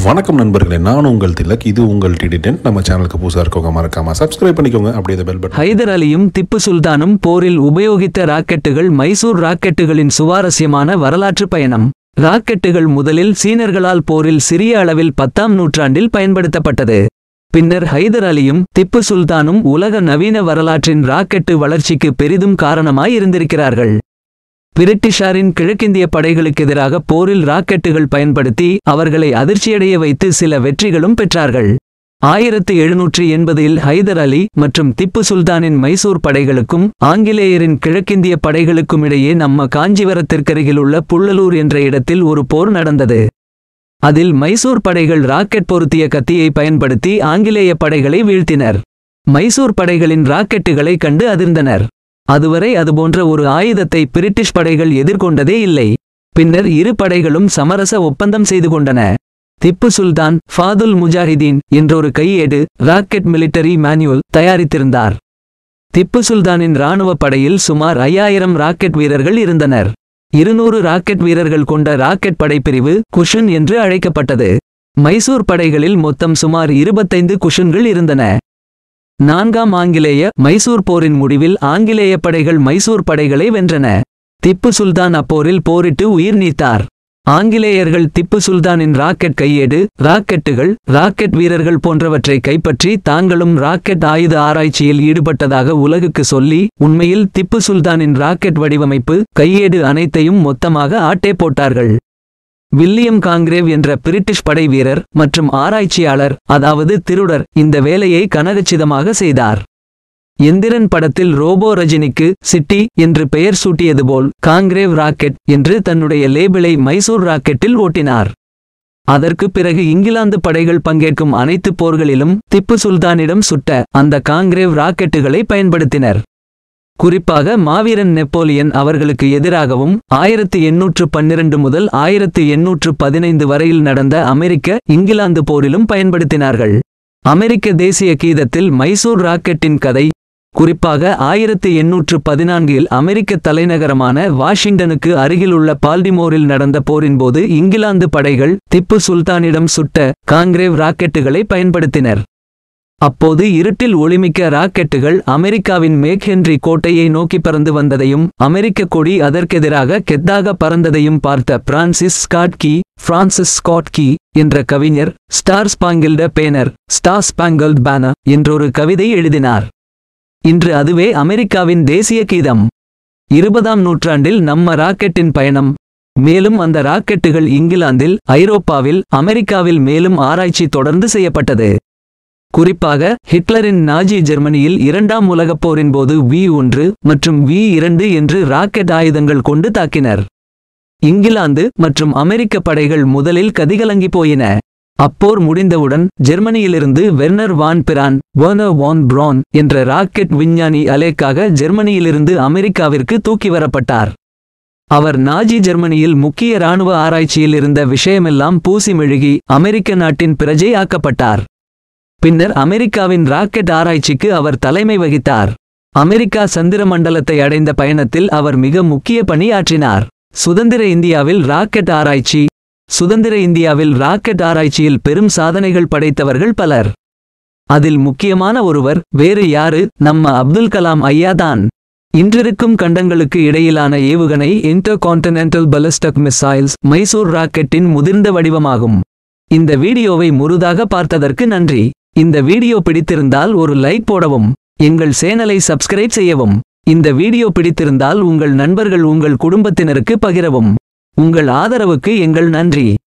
வணக்கம் நண்பர்களே நான் உங்கள் திலக் இது உங்கள் டிடி டென் நம்ம சேனலுக்கு புதுசாக இருக்கவங்க மறக்காம சப்ஸ்கிரைப் பண்ணிக்கோங்க அப்படியே இந்த பெல் பட்டன் ஹைதர் அலியும் திப்பு சுல்தானும் போரில் உபயோகித்த ராக்கெட்டுகள் மைசூர் ராக்கெட்டுகளின் சுவாரஸ்யமான வரலாற்று பயணம் ராக்கெட்டுகள் முதலில் சீனர்களால் போரில் சிறிய அளவில் பத்தாம் நூற்றாண்டில் பயன்படுத்தப்பட்டது பின்னர் ஹைதர் அலியும் திப்பு சுல்தானும் உலக நவீன வரலாற்றின் ராக்கெட்டு வளர்ச்சிக்கு பெரிதும் காரணமாய் இருந்திருக்கிறார்கள் பிரிட்டிஷாரின் கிழக்கிந்திய படைகளுக்கு எதிராக போரில் ராக்கெட்டுகள் பயன்படுத்தி அவர்களை அதிர்ச்சியடைய வைத்து சில வெற்றிகளும் பெற்றார்கள் ஆயிரத்து எழுநூற்றி எண்பதில் ஹைதர் அலி மற்றும் திப்பு சுல்தானின் மைசூர் படைகளுக்கும் ஆங்கிலேயரின் கிழக்கிந்திய படைகளுக்கும் இடையே நம்ம காஞ்சிவரத்திற்கருகில் உள்ள புள்ளலூர் என்ற இடத்தில் ஒரு போர் நடந்தது அதில் மைசூர் படைகள் ராக்கெட் பொருத்திய கத்தியை பயன்படுத்தி ஆங்கிலேய படைகளை வீழ்த்தினர் மைசூர் படைகளின் ராக்கெட்டுகளை கண்டு அதிர்ந்தனர் அதுவரை அதுபோன்ற ஒரு ஆயுதத்தை பிரிட்டிஷ் படைகள் எதிர்கொண்டதே இல்லை பின்னர் இரு படைகளும் சமரச ஒப்பந்தம் செய்து கொண்டன திப்பு சுல்தான் ஃபாதுல் முஜாஹிதீன் என்றொரு கையேடு ராக்கெட் மிலிட்டரி மேனுவல் தயாரித்திருந்தார் திப்பு சுல்தானின் இராணுவ படையில் சுமார் ஐயாயிரம் ராக்கெட் வீரர்கள் இருந்தனர் இருநூறு ராக்கெட் வீரர்கள் கொண்ட ராக்கெட் படைப்பிரிவு குஷன் என்று அழைக்கப்பட்டது மைசூர் படைகளில் மொத்தம் சுமார் இருபத்தைந்து குஷன்கள் இருந்தன நான்காம் ஆங்கிலேய மைசூர் போரின் முடிவில் ஆங்கிலேய படைகள் மைசூர் படைகளை வென்றன திப்பு சுல்தான் அப்போரில் போரிட்டு உயிர் நீத்தார் ஆங்கிலேயர்கள் திப்பு சுல்தானின் ராக்கெட் கையேடு ராக்கெட்டுகள் ராக்கெட் வீரர்கள் போன்றவற்றை கைப்பற்றி தாங்களும் ராக்கெட் ஆயுத ஆராய்ச்சியில் ஈடுபட்டதாக உலகுக்கு சொல்லி உண்மையில் திப்பு சுல்தானின் ராக்கெட் வடிவமைப்பு கையேடு அனைத்தையும் மொத்தமாக ஆட்டே போட்டார்கள் வில்லியம் காங்கிரேவ் என்ற பிரிட்டிஷ் படை வீரர் மற்றும் ஆராய்ச்சியாளர் அதாவது திருடர் இந்த வேலையை கனகச்சிதமாக செய்தார் எந்திரன் படத்தில் ரோபோ ரஜினிக்கு சிட்டி என்று பெயர் சூட்டியது போல் காங்கிரேவ் ராக்கெட் என்று தன்னுடைய லேபிளை மைசூர் ராக்கெட்டில் ஓட்டினார் அதற்கு பிறகு இங்கிலாந்து படைகள் பங்கேற்கும் அனைத்து போர்களிலும் திப்பு சுல்தானிடம் சுட்ட அந்த காங்கிரேவ் ராக்கெட்டுகளை பயன்படுத்தினர் குறிப்பாக மாவீரன் நெப்போலியன் அவர்களுக்கு எதிராகவும் ஆயிரத்து எண்ணூற்று பன்னிரண்டு முதல் ஆயிரத்து எண்ணூற்று பதினைந்து வரையில் நடந்த அமெரிக்க இங்கிலாந்து போரிலும் பயன்படுத்தினார்கள் அமெரிக்க தேசிய கீதத்தில் மைசூர் ராக்கெட்டின் கதை குறிப்பாக ஆயிரத்து எண்ணூற்று பதினான்கில் அமெரிக்க தலைநகரமான வாஷிங்டனுக்கு அருகிலுள்ள பால்டிமோரில் நடந்த போரின்போது இங்கிலாந்து படைகள் திப்பு சுல்தானிடம் சுட்ட காங்கிரேவ் ராக்கெட்டுகளை பயன்படுத்தினர் அப்போது இருட்டில் ஒளிமிக்க ராக்கெட்டுகள் அமெரிக்காவின் மேக்ஹென்றி கோட்டையை நோக்கி பறந்து வந்ததையும் அமெரிக்க கொடி அதற்கெதிராக கெத்தாக பறந்ததையும் பார்த்த பிரான்சிஸ் ஸ்காட்கி பிரான்சிஸ் ஸ்காட்கி என்ற கவிஞர் star spangled banner star spangled banner என்றொரு கவிதை எழுதினார் இன்று அதுவே அமெரிக்காவின் தேசிய கீதம் இருபதாம் நூற்றாண்டில் நம்ம ராக்கெட்டின் பயணம் மேலும் அந்த ராக்கெட்டுகள் இங்கிலாந்தில் ஐரோப்பாவில் அமெரிக்காவில் மேலும் ஆராய்ச்சி தொடர்ந்து செய்யப்பட்டது குறிப்பாக ஹிட்லரின் நாஜி ஜெர்மனியில் இரண்டாம் உலகப் போரின் போது வி ஒன்று மற்றும் வி இரண்டு என்று ராக்கெட் ஆயுதங்கள் கொண்டு தாக்கினர் இங்கிலாந்து மற்றும் அமெரிக்க படைகள் முதலில் கதிகலங்கி போயின அப்போர் முடிந்தவுடன் ஜெர்மனியிலிருந்து வெர்னர் வான் பிரான் வேர்னர் வான் பிரான் என்ற ராக்கெட் விஞ்ஞானி அலேக்காக ஜெர்மனியிலிருந்து அமெரிக்காவிற்கு தூக்கி வரப்பட்டார் அவர் நாஜி ஜெர்மனியில் முக்கிய இராணுவ ஆராய்ச்சியில் இருந்த விஷயமெல்லாம் பூசி மெழுகி அமெரிக்க நாட்டின் பிரஜை ஆக்கப்பட்டார் பின்னர் அமெரிக்காவின் ராக்கெட் ஆராய்ச்சிக்கு அவர் தலைமை வகித்தார் அமெரிக்கா சந்திர மண்டலத்தை அடைந்த பயணத்தில் அவர் மிக முக்கிய பணி ஆற்றினார் சுதந்திர இந்தியாவில் ராக்கெட் ஆராய்ச்சி சுதந்திர இந்தியாவில் ராக்கெட் ஆராய்ச்சியில் பெரும் சாதனைகள் படைத்தவர்கள் பலர் அதில் முக்கியமான ஒருவர் வேறு யாரு நம்ம அப்துல் கலாம் ஐயாதான் இன்றிருக்கும் கண்டங்களுக்கு இடையிலான ஏவுகணை intercontinental ballistic missiles Mysore ராக்கெட்டின் முதிர்ந்த வடிவமாகும் இந்த வீடியோவை முழுதாக பார்த்ததற்கு நன்றி இந்த வீடியோ பிடித்திருந்தால் ஒரு லைக் போடவும் எங்கள் சேனலை சப்ஸ்கிரைப் செய்யவும் இந்த வீடியோ பிடித்திருந்தால் உங்கள் நண்பர்கள் உங்கள் குடும்பத்தினருக்கு பகிரவும் உங்கள் ஆதரவுக்கு எங்கள் நன்றி